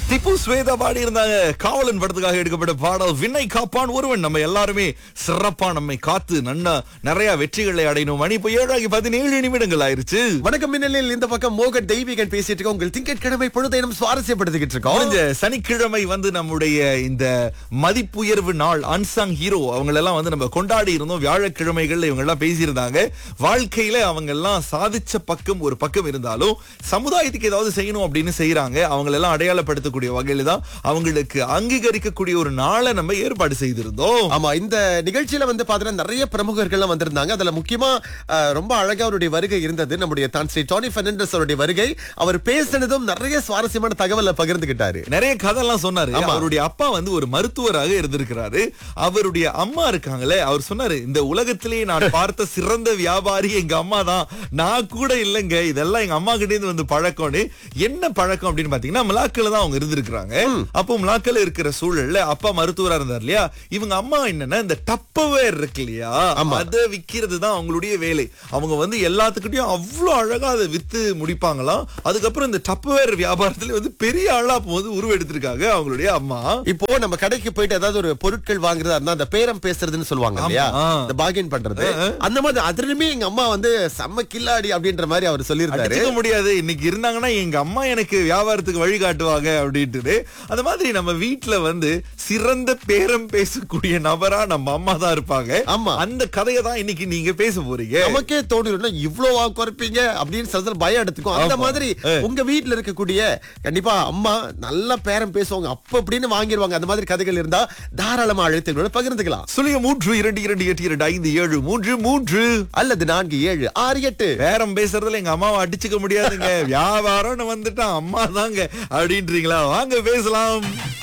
திப்பு ஸ்வேதா பாடி இருந்தாங்க காவலன் படத்துக்காக எடுக்கப்பட்ட பாடல் விண்ணை காப்பான் ஒருவன் நம்ம எல்லாருமே சிறப்பா நம்மை காத்து நன்னா நிறைய வெற்றிகளை அடையணும் மணி இப்போ ஏழாகி பதினேழு நிமிடங்கள் ஆயிருச்சு வணக்கம் மின்னலில் இந்த பக்கம் மோகன் தெய்வீகன் பேசிட்டு இருக்கோம் உங்கள் திங்கட்கிழமை பொழுதை நம்ம சுவாரஸ்யப்படுத்திக்கிட்டு இருக்கோம் முடிஞ்ச சனிக்கிழமை வந்து நம்முடைய இந்த மதிப்புயர்வு நாள் அன்சாங் ஹீரோ அவங்க எல்லாம் வந்து நம்ம கொண்டாடி இருந்தோம் வியாழக்கிழமைகள்ல இவங்க எல்லாம் பேசியிருந்தாங்க வாழ்க்கையில அவங்க எல்லாம் சாதிச்ச பக்கம் ஒரு பக்கம் இருந்தாலும் சமுதாயத்துக்கு ஏதாவது செய்யணும் அப்படின்னு செய்யறாங்க அவங்க எல்லாம் அடையாளப்படுத்தக்கூடிய வகையில தான் அவங்களுக்கு அங்கீகரிக்கக்கூடிய ஒரு நாளை நம்ம ஏற்பாடு செய்திருந்தோம் ஆமா இந்த நிகழ்ச்சியில வந்து பாத்தீங்கன்னா நிறைய பிரமுகர்கள்லாம் வந்திருந்தாங்க அதுல முக்கியமா அஹ், ரொம்ப அழகா அவருடைய வருகை இருந்தது நம்முடைய தான் ஸ்ரீ டோனி பெர்னாண்டஸ் அவருடைய வருகை அவர் பேசினதும் நிறைய சுவாரஸ்யமான தகவலை பகிர்ந்துகிட்டாரு நிறைய கதைலாம் சொன்னாரு ஆமா. அவருடைய அப்பா வந்து ஒரு மருத்துவராக இருந்திருக்கிறாரு அவருடைய அம்மா இருக்காங்களே அவர் சொன்னாரு இந்த உலகத்திலேயே நான் பார்த்த சிறந்த வியாபாரி எங்க அம்மா தான் நான் கூட இல்லைங்க இதெல்லாம் எங்க அம்மா கிட்ட இருந்து வந்து பழக்கம்னு என்ன பழக்கம் அப்படின்னு பாத்தீங்கன்னா மிலாக்கில தான் அவங்க இருந்திருக்கிறாங்க அப்போ மிலாக்கில இருக்கிற சூழல்ல அப்பா மருத்துவரா இருந்தார் இல்லையா இவங்க அம்மா என்னன்னா இந்த டப்பவேர் இருக்கு இல்லையா அதை விக்கிறது தான் அவங்களுடைய வேலை அவங்க வந்து எல்லாத்துக்கிட்டையும் அவ்வளவு அழகா அதை வித்து முடிப்பாங்களாம் அதுக்கப்புறம் இந்த டப்பவேர் வியாபாரத்துல வந்து பெரிய ஆளா போது உருவெடுத்திருக்காங்க அவங்களுடைய அம்மா இப்போ நம்ம கடைக்கு போயிட்டு ஏதாவது ஒரு பொருட்கள் வாங்குறதா இருந்தா அந்த பேரம் பேசுறதுன்னு சொல்லுவாங்க இல்லையா ஆமா. இந்த பாகின் பண்றது அந்த மாதிரி அதுலயுமே எங்க அம்மா வந்து செம்ம கில்லாடி அப்படின்ற மாதிரி அவர் சொல்லியிருந்தாரு அடிச்சுக்க முடியாது இன்னைக்கு இருந்தாங்கன்னா எங்க அம்மா எனக்கு வியாபாரத்துக்கு வழி காட்டுவாங்க அப்படின்ட்டு அந்த மாதிரி நம்ம வீட்ல வந்து சிறந்த பேரம் பேசக்கூடிய நபரா நம்ம அம்மா தான் இருப்பாங்க ஆமா. அந்த கதையை தான் இன்னைக்கு நீங்க பேச போறீங்க நமக்கே தோணிடும் இவ்வளவு வா குறைப்பீங்க அப்படின்னு சில நேரம் பயம் எடுத்துக்கும் அந்த ஆமா. மாதிரி உங்க வீட்ல இருக்கக்கூடிய கண்டிப்பா அம்மா நல்ல பேரம் பேசுவாங்க அப்ப அப்படின்னு வாங்கிடுவாங்க அந்த மாதிரி கதைகள் இருந்தா தாராளமா அழைத்து பகிர்ந்துக்கலாம் சுழிய மூன்று இரண்டு இரண்டு எட்டு இரண்டு ஐந்து ஏழு மூன்று மூன்று அல்லது நான்கு ஏழு ஆறு எட்டு பேரம் பேசுறதுல எங்க அம்மாவை அடிச்சுக்க முடியாதுங்க வியாபாரம்னு வந்துட்டா அம்மா தாங்க அப்படின்றீங்களா வாங்க பேசலாம்